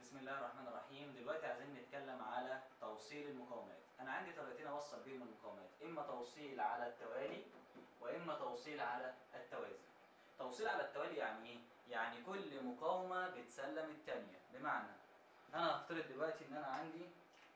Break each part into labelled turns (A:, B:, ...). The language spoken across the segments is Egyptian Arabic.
A: بسم الله الرحمن الرحيم دلوقتي عايزين نتكلم على توصيل المقاومات انا عندي طريقتين اوصل بيهم المقاومات اما توصيل على التوالي واما توصيل على التوازي توصيل على التوالي يعني ايه يعني كل مقاومه بتسلم الثانيه بمعنى انا هفترض دلوقتي ان انا عندي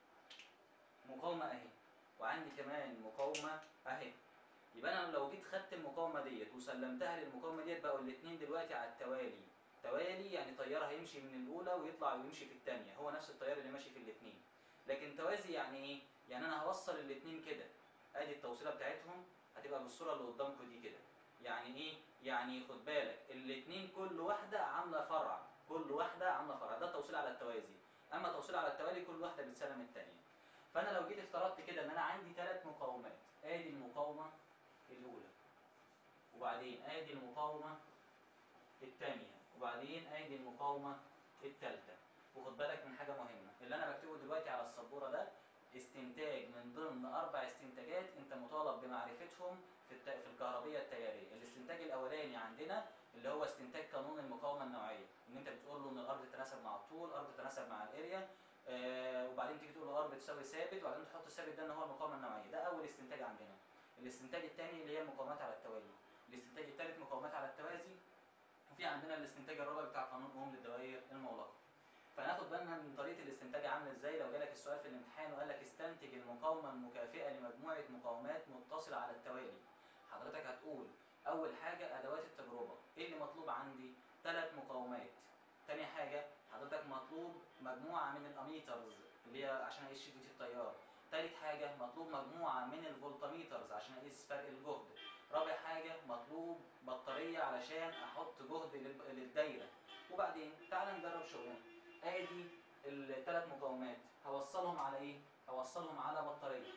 A: مقاومه اهي وعندي كمان مقاومه اهي يبقى انا لو جيت خدت المقاومه ديت وسلمتها للمقاومه ديت بقوا الاثنين دلوقتي على التوالي توالي يعني طيار هيمشي من الاولى ويطلع ويمشي في الثانيه هو نفس التيار اللي ماشي في الاثنين لكن توازي يعني ايه يعني انا هوصل الاثنين كده ادي التوصيله بتاعتهم هتبقى بالصوره اللي قدامكم دي كده يعني ايه يعني خد بالك الاثنين كل واحده عامله فرع كل واحده عامله فرع ده التوصيل على التوازي اما التوصيل على التوالي كل واحده بتسلم الثانيه فانا لو جيت افترضت كده ان انا عندي ثلاث مقاومات ادي المقاومه الاولى وبعدين ادي المقاومه الثانيه وبعدين ادي المقاومه الثالثه وخد بالك من حاجه مهمه اللي انا بكتبه دلوقتي على السبوره ده استنتاج من ضمن اربع استنتاجات انت مطالب بمعرفتهم في الت... في الكهربيه التياريه الاستنتاج الاولاني عندنا اللي هو استنتاج قانون المقاومه النوعيه ان انت بتقول له ان الارض تتناسب مع الطول الارض تتناسب مع الاريا آه وبعدين تيجي تقول له الارض بتساوي ثابت وبعدين تحط الثابت ده ان هو المقاومه النوعيه ده اول استنتاج عندنا الاستنتاج الثاني اللي هي المقاومات على التوالي الاستنتاج الثالث مقاومات على التوازي وفي عندنا الاستنتاج الرابع بتاع قانون اوم للدوائر المغلقه فناخد بالنا من طريقه الاستنتاج عامله ازاي لو جالك السؤال في الامتحان وقال لك استنتج المقاومه المكافئه لمجموعه مقاومات متصله على التوالي حضرتك هتقول اول حاجه ادوات التجربه ايه اللي مطلوب عندي ثلاث مقاومات تاني حاجه حضرتك مطلوب مجموعه من الاميترز اللي هي عشان اقيس شده التيار تالت حاجه مطلوب مجموعه من الفولتميترز عشان اقيس فرق الجهد رابع حاجة مطلوب بطارية علشان أحط جهد للدايرة وبعدين تعال نجرب شغلنا آدي الثلاث مقاومات هوصلهم على إيه؟ هوصلهم على بطارية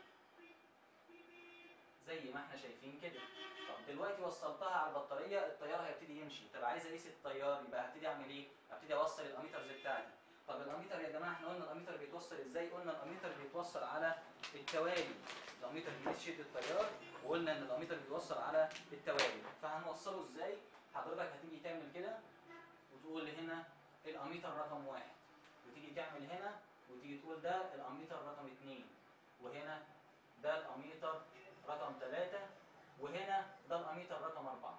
A: زي ما احنا شايفين كده طب دلوقتي وصلتها على البطارية التيار هيبتدي يمشي طب عايز أقيس التيار يبقى هبتدي أعمل إيه؟ هبتدي أوصل الأميترز بتاعتي طب الأميتر يا جماعة احنا قلنا الأميتر بيتوصل إزاي؟ قلنا الأميتر بيتوصل على التوالي الاميتر بيقيس شده التيار وقلنا ان الاميتر بيوصل على التوالي فهنوصله ازاي حضرتك هتيجي تعمل كده وتقول هنا الاميتر رقم واحد وتيجي تعمل هنا وتيجي تقول ده الاميتر رقم اتنين وهنا ده الاميتر رقم ثلاثة وهنا ده الاميتر رقم أربعة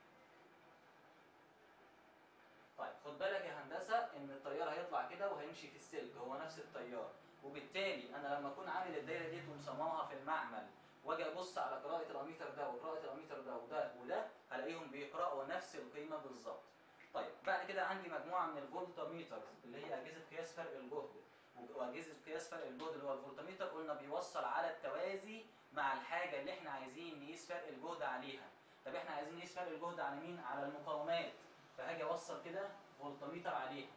A: طيب خد بالك يا هندسة ان التيار هيطلع كده وهيمشي في السلك هو نفس التيار وبالتالي انا لما اكون عامل الدايره ديت ومصممها في المعمل واجي ابص على قراءه الاميتر ده وقراءه الاميتر ده وده وده هلاقيهم بيقراوا نفس القيمه بالظبط. طيب بعد كده عندي مجموعه من الفولتميترز اللي هي اجهزه قياس فرق الجهد واجهزه قياس فرق الجهد اللي هو الفولتميتر قلنا بيوصل على التوازي مع الحاجه اللي احنا عايزين نقيس فرق الجهد عليها. طب احنا عايزين نقيس فرق الجهد على مين؟ على المقاومات. فهاجي اوصل كده فولتميتر عليها.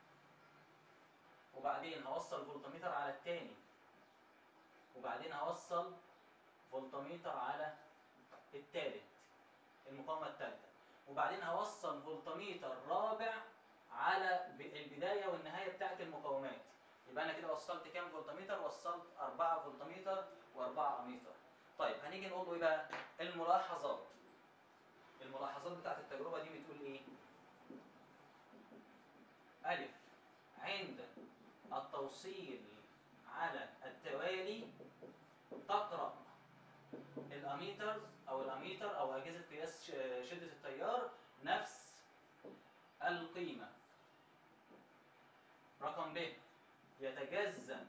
A: وبعدين هوصل فولتميتر على الثاني وبعدين هوصل فولتميتر على الثالث المقاومه الثالثه وبعدين هوصل فولتميتر رابع على البدايه والنهايه بتاعه المقاومات يبقى انا كده وصلت كام فولتميتر وصلت 4 فولتميتر و4 اميتر طيب هنيجي نقول له ايه بقى الملاحظات الملاحظات بتاعه التجربه دي بتقول ايه الف عند التوصيل على التوالي تقرأ الأميتر أو الأميتر أو أجهزة قياس شدة التيار نفس القيمة رقم ب يتجزأ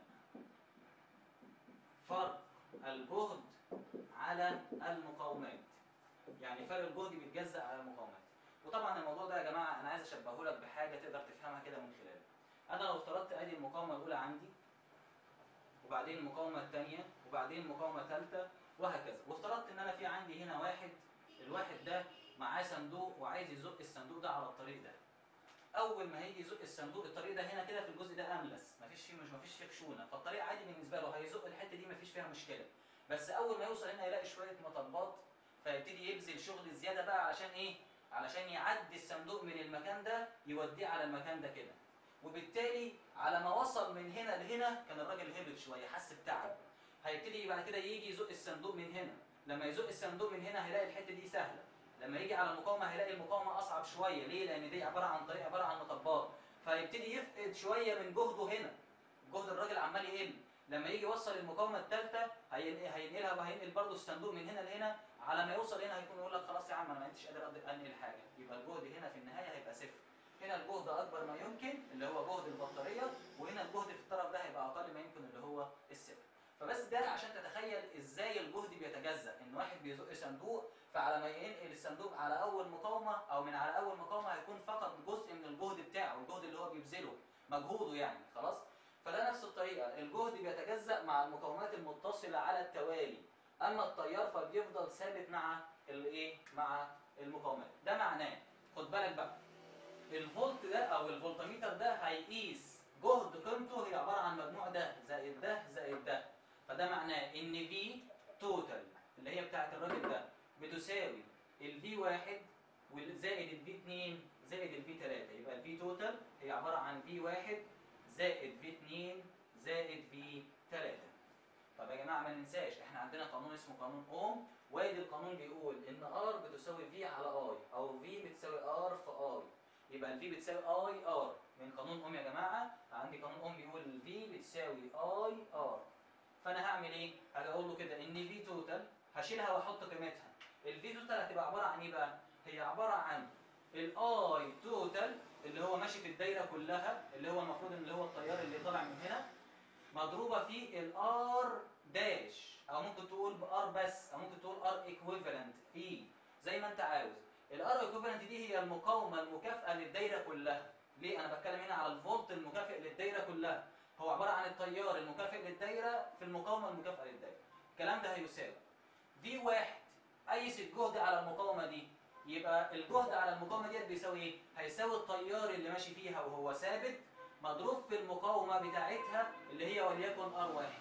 A: فرق الجهد على المقاومات يعني فرق الجهد بيتجزأ على المقاومات وطبعا الموضوع ده يا جماعة أنا عايز أشبهه لك بحاجة تقدر تفهمها كده من خلاله انا لو افترضت ادي المقاومه الاولى عندي وبعدين المقاومه الثانيه وبعدين المقاومه الثالثه وهكذا وافترضت ان انا في عندي هنا واحد الواحد ده معاه صندوق وعايز يزق الصندوق ده على الطريق ده اول ما هيجي يزق الصندوق الطريق ده هنا كده في الجزء ده املس مفيش فيه مش مفيش فيه خشونه فالطريق عادي بالنسبه له هيزق الحته دي مفيش فيها مشكله بس اول ما يوصل هنا يلاقي شويه مطبات فيبتدي يبذل شغل زياده بقى علشان ايه علشان يعدي الصندوق من المكان ده يوديه على المكان ده كده وبالتالي على ما وصل من هنا لهنا كان الراجل هبط شويه حس بتعب هيبتدي بعد كده يجي يزق الصندوق من هنا لما يزق الصندوق من هنا هيلاقي الحته دي سهله لما يجي على المقاومه هيلاقي المقاومه اصعب شويه ليه لان دي عباره عن طريق عباره عن مطبات فيبتدي يفقد شويه من جهده هنا جهد الراجل عمال يقل لما يجي يوصل المقاومه الثالثه هينقلها وهينقل برضه الصندوق من هنا لهنا على ما يوصل هنا هيكون يقول لك خلاص يا عم انا ما انتش قادر انقل حاجه يبقى الجهد هنا في النهايه هيبقى صفر هنا الجهد اكبر ما يمكن اللي هو جهد البطاريه وهنا الجهد في الطرف ده هيبقى اقل ما يمكن اللي هو الصفر فبس ده عشان تتخيل ازاي الجهد بيتجزا ان واحد بيزق صندوق فعلى ما ينقل الصندوق على اول مقاومه او من على اول مقاومه هيكون فقط جزء من الجهد بتاعه الجهد اللي هو بيبذله مجهوده يعني خلاص فده نفس الطريقه الجهد بيتجزا مع المقاومات المتصله على التوالي اما التيار فبيفضل ثابت مع الايه مع المقاومات ده معناه خد بالك بقى الفولت ده او الفولتميتر ده هيقيس جهد قيمته هي عباره عن مجموع ده زائد ده زائد ده فده معناه ان في توتال اللي هي بتاعت الراجل ده بتساوي الفي واحد زائد الفي 2 زائد الفي 3 يبقى الفي توتال هي عباره عن في واحد زائد في 2 زائد في 3 طب يا جماعه ما ننساش احنا عندنا قانون اسمه قانون اوم وادي القانون بيقول ان ار بتساوي في على اي او في بتساوي ار في اي يبقى الفي بتساوي اي ار من قانون اوم يا جماعه عندي قانون اوم بيقول الفي بتساوي اي ار فانا هعمل ايه؟ هاجي اقول له كده ان في توتال هشيلها واحط قيمتها الفي توتال هتبقى عباره عن ايه بقى؟ هي عباره عن الاي توتال اللي هو ماشي في الدايره كلها اللي هو المفروض ان اللي هو التيار اللي طالع من هنا مضروبه في الار داش او ممكن تقول بار بس او ممكن تقول ار ايكويفالنت اي زي ما انت عاوز الار ايكويفالنت دي هي المقاومه المكافئه للدايره كلها ليه انا بتكلم هنا على الفولت المكافئ للدايره كلها هو عباره عن التيار المكافئ للدايره في المقاومه المكافئه للدايره الكلام ده هيساوي في واحد قيس الجهد على المقاومه دي يبقى الجهد على المقاومه ديت بيساوي ايه هيساوي التيار اللي ماشي فيها وهو ثابت مضروب في المقاومه بتاعتها اللي هي وليكن ار واحد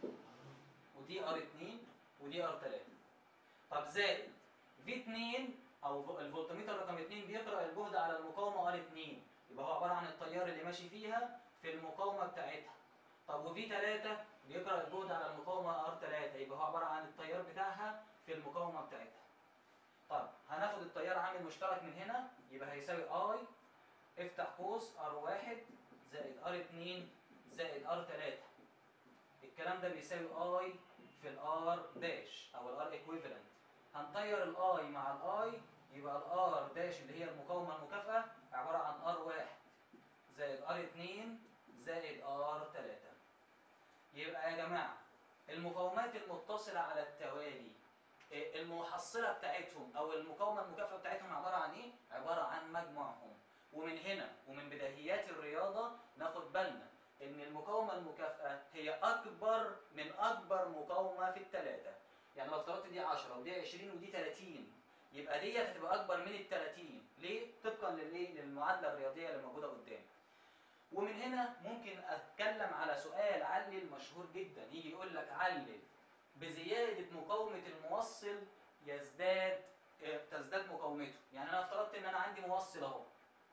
A: ودي ار 2 ودي ار 3 طب زائد في 2 او الفولتميتر رقم 2 بيقرا الجهد على المقاومه ار 2 يبقى هو عباره عن التيار اللي ماشي فيها في المقاومه بتاعتها طب وفي 3 بيقرا الجهد على المقاومه ار 3 يبقى هو عباره عن التيار بتاعها في المقاومه بتاعتها طب هناخد التيار عامل مشترك من هنا يبقى هيساوي اي افتح قوس ار 1 زائد ار 2 زائد ار 3 الكلام ده بيساوي اي في الار داش او الار ايكويفالنت هنطير الاي مع الاي يبقى الار داش اللي هي المقاومه المكافئه عباره عن ار 1 زائد ار 2 زائد ار 3 يبقى يا جماعه المقاومات المتصله على التوالي المحصله بتاعتهم او المقاومه المكافئه بتاعتهم عباره عن ايه عباره عن مجموعهم ومن هنا ومن بديهيات الرياضه ناخد بالنا ان المقاومه المكافئه هي اكبر من اكبر مقاومه في الثلاثه يعني لو افترضت دي 10 ودي 20 ودي 30 يبقى ديت هتبقى اكبر من ال 30 ليه طبقا للايه للمعادله الرياضيه اللي موجوده قدامي ومن هنا ممكن اتكلم على سؤال علل مشهور جدا يجي يقول لك علل بزياده مقاومه الموصل يزداد تزداد مقاومته يعني انا افترضت ان انا عندي موصل اهو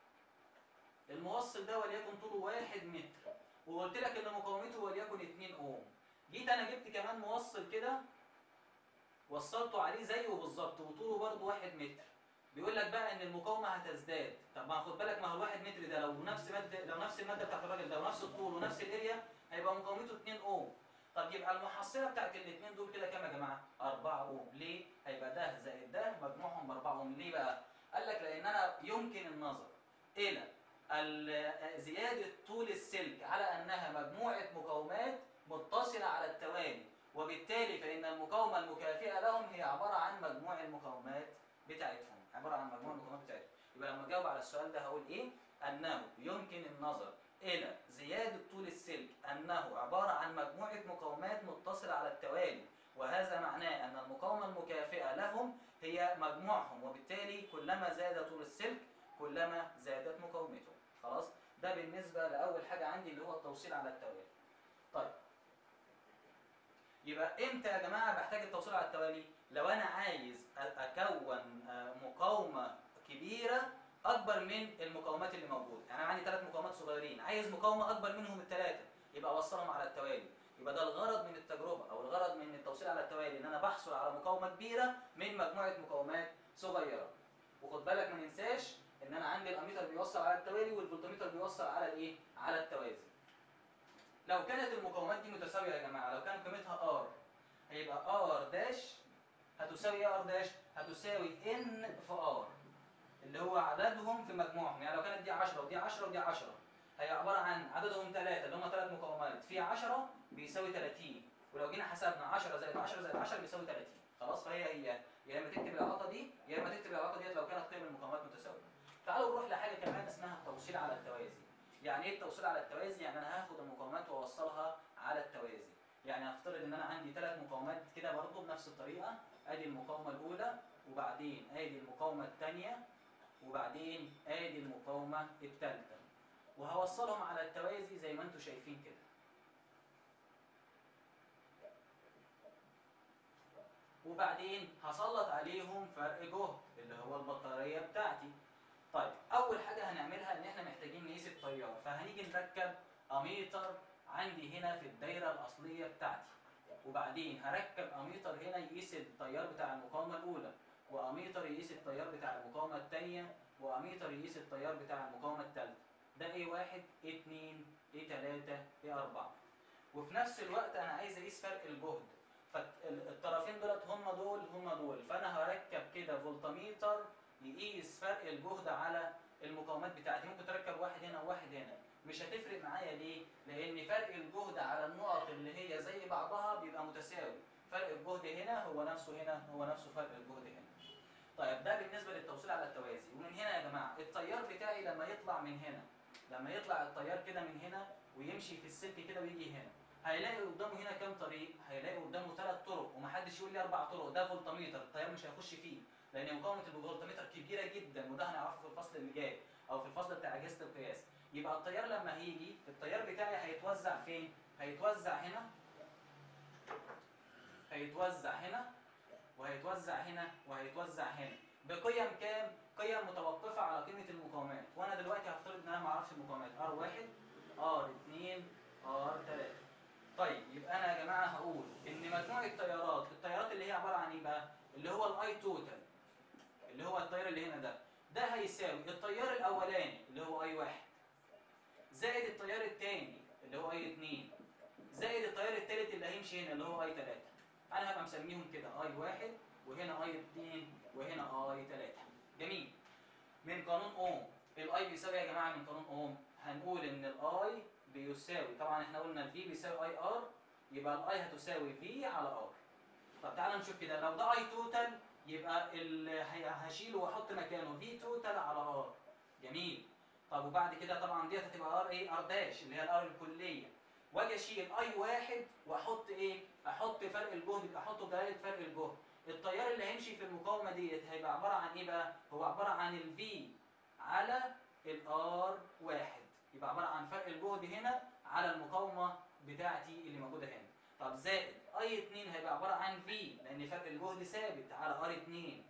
A: الموصل ده وليكن طوله 1 متر وقلت لك ان مقاومته وليكن 2 اوم جيت انا جبت كمان موصل كده وصلته عليه زيه بالظبط وطوله برضه 1 متر بيقول لك بقى ان المقاومه هتزداد طب ما خد بالك ما هو ال1 متر ده لو نفس ماده لو نفس الماده بتاعت الراجل ده ونفس الطول ونفس الاريا هيبقى مقاومته 2 اوم طب يبقى المحصله بتاعت الاثنين دول كده كام يا جماعه 4 اوم ليه هيبقى ده زائد ده مجموعهم 4 اوم ليه بقى قال لك لان انا يمكن النظر الى زياده طول السلك على انها مجموعه مقاومات متصله على التوالي وبالتالي فان المقاومه المكافئه لهم هي عباره عن مجموع المقاومات بتاعتهم عباره عن مجموع المقاومات بتاعتهم يبقى لما اجاوب على السؤال ده هقول ايه انه يمكن النظر الى زياده طول السلك انه عباره عن مجموعه مقاومات متصله على التوالي وهذا معناه ان المقاومه المكافئه لهم هي مجموعهم وبالتالي كلما زاد طول السلك كلما زادت مقاومته خلاص ده بالنسبه لاول حاجه عندي اللي هو التوصيل على التوالي طيب يبقى امتى يا جماعه بحتاج التوصيل على التوالي لو انا عايز اكون مقاومه كبيره اكبر من المقاومات اللي موجوده يعني انا عندي ثلاث مقاومات صغيرين عايز مقاومه اكبر منهم الثلاثه يبقى اوصلهم على التوالي يبقى ده الغرض من التجربه او الغرض من التوصيل على التوالي ان انا بحصل على مقاومه كبيره من مجموعه مقاومات صغيره وخد بالك ما ننساش ان انا عندي الاميتر بيوصل على التوالي والفولتميتر بيوصل على الايه على التوازي لو كانت المقاومات دي متساويه يا جماعه لو كان قيمتها ار هيبقى ار داش هتساوي ايه ار داش هتساوي ان في ار اللي هو عددهم في مجموعهم يعني لو كانت دي 10 ودي 10 ودي 10 هي عباره عن عددهم ثلاثه اللي هم ثلاث مقاومات في 10 بيساوي 30 ولو جينا حسبنا 10 زائد 10 زائد 10 بيساوي 30 خلاص فهي هي يا اما تكتب العلاقه دي يا اما تكتب العلاقه ديت لو كانت قيم المقاومات متساويه تعالوا نروح لحاجه كمان اسمها التوصيل على التوازي يعني ايه التوصيل على التوازي يعني انا هاخد المقاومات واوصلها على التوازي يعني هفترض ان انا عندي ثلاث مقاومات كده برضه بنفس الطريقه ادي المقاومه الاولى وبعدين ادي المقاومه الثانيه وبعدين ادي المقاومه الثالثه وهوصلهم على التوازي زي ما انتم شايفين كده وبعدين هسلط عليهم فرق جهد اللي هو البطاريه بتاعتي طيب اول حاجه هنعملها ان احنا محتاجين نقيس التيار فهنيجي نركب اميتر عندي هنا في الدايره الاصليه بتاعتي وبعدين هركب اميتر هنا يقيس التيار بتاع المقاومه الاولى واميتر يقيس التيار بتاع المقاومه الثانيه واميتر يقيس التيار بتاع المقاومه الثالثه ده ايه واحد ايه اتنين ايه تلاته ايه اربعه وفي نفس الوقت انا عايز اقيس فرق الجهد فالطرفين دولت هم دول هم دول فانا هركب كده فولتميتر يقيس فرق الجهد على المقاومات بتاعتي ممكن تركب واحد هنا وواحد هنا مش هتفرق معايا ليه لان فرق الجهد على النقط اللي هي زي بعضها بيبقى متساوي فرق الجهد هنا هو نفسه هنا هو نفسه فرق الجهد هنا طيب ده بالنسبه للتوصيل على التوازي ومن هنا يا جماعه التيار بتاعي لما يطلع من هنا لما يطلع التيار كده من هنا ويمشي في السلك كده ويجي هنا هيلاقي قدامه هنا كام طريق هيلاقي قدامه ثلاث طرق ومحدش يقول لي اربع طرق ده فولتميتر التيار مش هيخش فيه لان مقاومه الفولتميتر كبيره جدا وده هنعرفه في الفصل اللي جاي او في الفصل بتاع اجهزه القياس يبقى التيار لما هيجي التيار بتاعي هيتوزع فين هيتوزع هنا هيتوزع هنا وهيتوزع هنا وهيتوزع هنا بقيم كام قيم متوقفه على قيمه المقاومات وانا دلوقتي هفترض ان انا ما اعرفش المقاومات ار1 ار2 ار3 طيب يبقى انا يا جماعه هقول ان مجموع التيارات التيارات اللي هي عباره عن ايه بقى اللي هو الاي توتال اللي هو التيار اللي هنا ده ده هيساوي التيار الاولاني اللي هو اي واحد زائد التيار الثاني اللي هو اي 2 زائد التيار الثالث اللي هيمشي هنا اللي هو اي 3 انا هبقى مسميهم كده اي واحد وهنا اي 2 وهنا اي 3 جميل من قانون اوم الاي بيساوي يا جماعه من قانون اوم هنقول ان الاي بيساوي طبعا احنا قلنا الفي بيساوي اي ار يبقى الاي هتساوي في على ار طب تعالى نشوف كده لو ده اي توتال يبقى هشيله واحط مكانه في توتال على ار جميل طب وبعد كده طبعا ديت هتبقى ار ايه ار داش اللي هي الار الكليه واجي اشيل اي واحد واحط ايه احط فرق الجهد يبقى احطه بدلاله فرق الجهد التيار اللي هيمشي في المقاومه ديت هيبقى عباره عن ايه بقى هو عباره عن الفي على الار واحد يبقى عباره عن فرق الجهد هنا على المقاومه بتاعتي اللي موجوده هنا طب زائد اي 2 هيبقى عباره عن في لان فرق الجهد ثابت على ار 2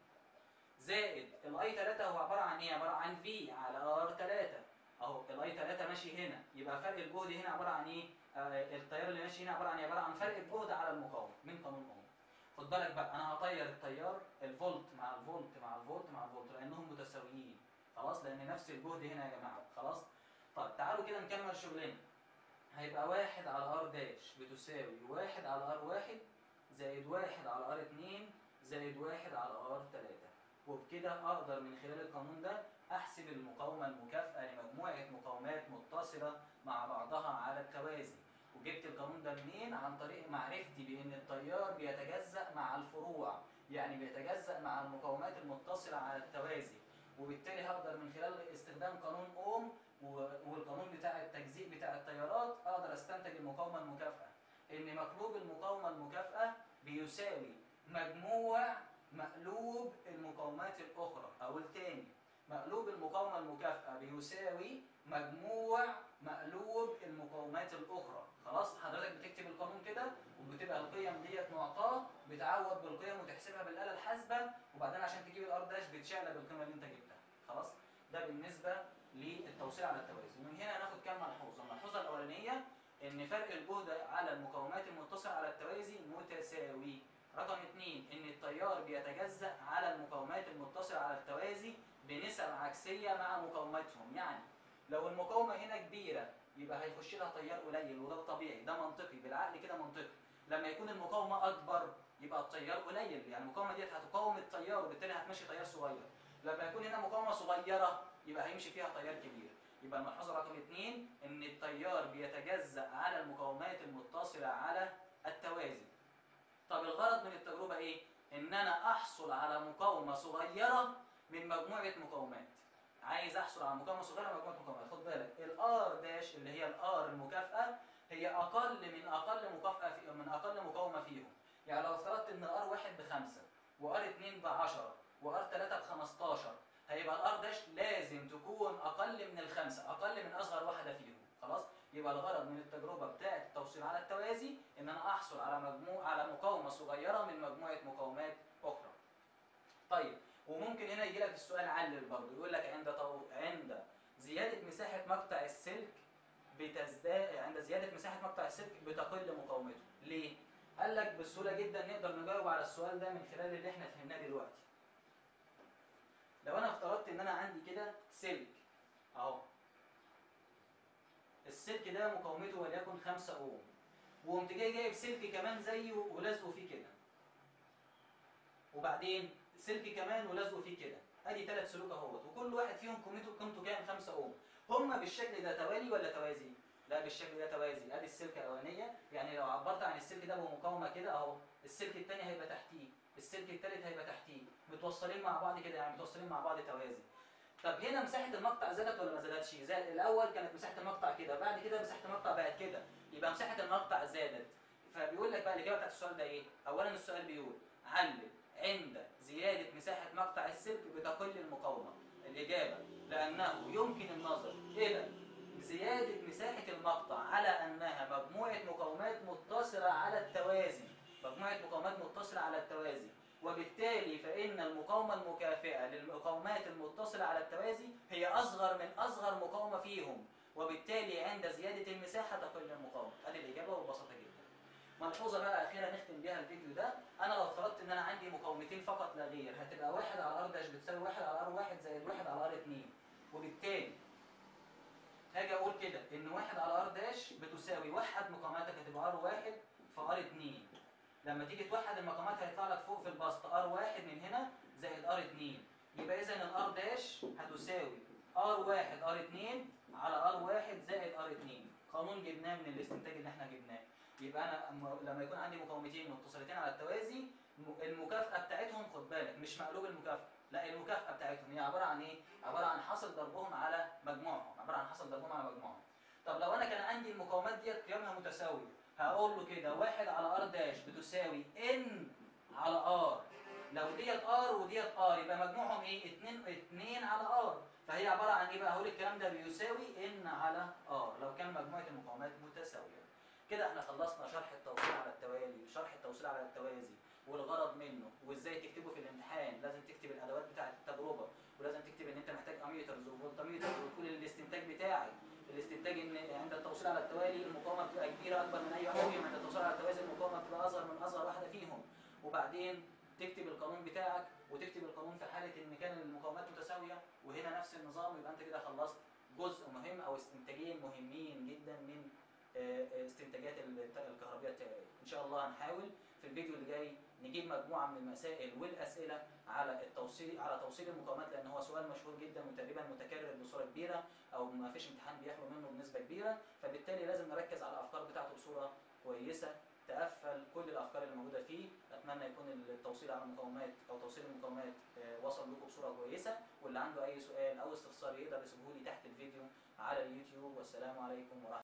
A: زائد الاي 3 هو عباره عن ايه عباره عن في على ار 3 اهو الاي 3 ماشي هنا يبقى فرق الجهد هنا عباره عن ايه آه التيار اللي ماشي هنا عباره عن ايه عباره عن فرق الجهد على المقاومه من قانون اوم خد بالك بقى انا هطير التيار الفولت مع الفولت مع الفولت مع الفولت لانهم متساويين خلاص لان نفس الجهد هنا يا جماعه خلاص طيب تعالوا كده نكمل شغلنا هيبقى واحد على ار داش بتساوي واحد على ار واحد زائد واحد على ار اتنين زائد واحد على ار تلاتة وبكده اقدر من خلال القانون ده احسب المقاومة المكافئة لمجموعة مقاومات متصلة مع بعضها على التوازي وجبت القانون ده منين عن طريق معرفتي بان التيار بيتجزأ مع الفروع يعني بيتجزأ مع المقاومات المتصلة على التوازي وبالتالي هقدر من خلال استخدام قانون اوم والقانون بتاع التجزيء بتاع التيارات اقدر استنتج المقاومه المكافئه ان مقلوب المقاومه المكافئه بيساوي مجموع مقلوب المقاومات الاخرى او الثاني مقلوب المقاومه المكافئه بيساوي مجموع مقلوب المقاومات الاخرى خلاص حضرتك بتكتب القانون كده وبتبقى القيم ديت معطاه بتعوض بالقيم وتحسبها بالاله الحاسبه وبعدين عشان تجيب الار داش بتشقلب القيمه اللي انت جبتها خلاص ده بالنسبه للتوصيل على التوازي ومن هنا هناخد كام ملحوظه الملحوظه الاولانيه ان فرق الجهد على المقاومات المتصله على التوازي متساوي رقم اثنين ان التيار بيتجزأ على المقاومات المتصله على التوازي بنسب عكسيه مع مقاومتهم يعني لو المقاومه هنا كبيره يبقى هيخش لها تيار قليل وده طبيعي ده منطقي بالعقل كده منطقي لما يكون المقاومه اكبر يبقى التيار قليل يعني المقاومه ديت هتقاوم التيار وبالتالي هتمشي تيار صغير لما يكون هنا مقاومه صغيره يبقى هيمشي فيها تيار كبير يبقى الملحوظه رقم اثنين ان التيار بيتجزأ على المقاومات المتصله على التوازي طب الغرض من التجربه ايه ان انا احصل على مقاومه صغيره من مجموعه مقاومات عايز احصل على مقاومه صغيره من مجموعه مقاومات خد بالك الار داش اللي هي الار المكافئه هي اقل من اقل مكافاه في من اقل مقاومه فيهم يعني لو افترضت ان ار 1 بخمسة وار 2 ب 10 وار 3 ب 15 هيبقى الار داش لازم تكون اقل من الخمسه اقل من اصغر واحده فيهم خلاص يبقى الغرض من التجربه بتاعه التوصيل على التوازي ان انا احصل على مجموع على مقاومه صغيره من مجموعه مقاومات اخرى طيب وممكن هنا يجي لك السؤال علل برضه يقول لك عند طو... عند زياده مساحه مقطع السلك بتزداد عند زياده مساحه مقطع السلك بتقل مقاومته ليه قال لك بسهوله جدا نقدر نجاوب على السؤال ده من خلال اللي احنا فهمناه دلوقتي لو انا افترضت ان انا عندي كده سلك اهو السلك ده مقاومته وليكن 5 اوم وقمت جاي جايب سلك كمان زيه ولازقه فيه كده وبعدين سلك كمان ولازقه فيه كده ادي ثلاث سلوك اهوت وكل واحد فيهم قيمته قيمته كام 5 اوم هما بالشكل ده توالي ولا توازي لا بالشكل ده توازي ادي السلكه الاولانيه يعني لو عبرت عن السلك ده بمقاومه كده اهو السلك الثاني هيبقى تحتيه السلك الثالث هيبقى تحتيه متوصلين مع بعض كده يعني متوصلين مع بعض توازي طب هنا مساحه المقطع زادت ولا ما زادتش زاد الاول كانت مساحه المقطع كده بعد كده مساحه المقطع بقت كده يبقى مساحه المقطع زادت فبيقول لك بقى الاجابه بتاعت السؤال ده ايه اولا السؤال بيقول علل عند زياده مساحه مقطع السلك بتقل المقاومه الاجابه لانه يمكن النظر الى زياده مساحه المقطع على انها مجموعه مقاومات متصله على التوازي مجموعه مقاومات متصله على التوازي وبالتالي فإن المقاومة المكافئة للمقاومات المتصلة على التوازي هي أصغر من أصغر مقاومة فيهم وبالتالي عند زيادة المساحة تقل المقاومة هذه الإجابة ببساطة جدا ملحوظة بقى أخيرة نختم بيها الفيديو ده أنا لو افترضت إن أنا عندي مقاومتين فقط لا غير هتبقى واحد على ار داش بتساوي واحد على ار واحد زائد واحد على ار اتنين وبالتالي هاجي أقول كده إن واحد على ار داش بتساوي وحد مقاوماتك هتبقى ار واحد في ار اتنين لما تيجي توحد المقامات هيطلع لك فوق في البسط ار واحد من هنا زائد ار 2 يبقى اذا الار داش هتساوي ار واحد ار 2 على ار واحد زائد ار 2 قانون جبناه من الاستنتاج اللي احنا جبناه يبقى انا أما- لما يكون عندي مقاومتين متصلتين على التوازي م- المكافأة بتاعتهم خد بالك مش مقلوب المكافأة لا المكافأة بتاعتهم هي عبارة عن ايه؟ عبارة عن حاصل ضربهم على مجموعهم عبارة عن حاصل ضربهم على مجموعهم طب لو انا كان عندي المقاومات ديت قيمها متساوية هقول له كده واحد على ار داش بتساوي ان على ار لو ديت ار وديت ار يبقى مجموعهم ايه؟ 2 2 على ار فهي عباره عن ايه بقى؟ هقول الكلام ده بيساوي ان على ار لو كان مجموعه المقاومات متساويه. كده احنا خلصنا شرح التوصيل على التوالي وشرح التوصيل على التوازي والغرض منه وازاي تكتبه في الامتحان لازم تكتب الادوات بتاعه التجربه ولازم تكتب ان انت محتاج اميترز وفولتميترز وتقول الاستنتاج بتاعك الاستنتاج ان عند التوصيل على التوالي المقاومه بتبقى كبيره اكبر من اي واحده فيهم عند التوصيل على التوازي المقاومه بتبقى اصغر من اصغر واحده فيهم وبعدين تكتب القانون بتاعك وتكتب القانون في حاله ان كان المقاومات متساويه وهنا نفس النظام يبقى انت كده خلصت جزء مهم او استنتاجين مهمين جدا من آه، آه، استنتاجات الت- الكهربية التيارية ان شاء الله هنحاول في الفيديو اللي جاي نجيب مجموعه من المسائل والاسئله على التوصيل على توصيل المقاومات لان هو سؤال مشهور جدا وتقريبا متكرر بصوره كبيره او ما فيش امتحان بيخلو منه بنسبه كبيره فبالتالي لازم نركز على الافكار بتاعته بصوره كويسه تقفل كل الافكار اللي موجوده فيه اتمنى يكون التوصيل على المقاومات او توصيل المقاومات آه، وصل لكم بصوره كويسه واللي عنده اي سؤال او استفسار يقدر يسيبه لي تحت الفيديو على اليوتيوب والسلام عليكم ورحمه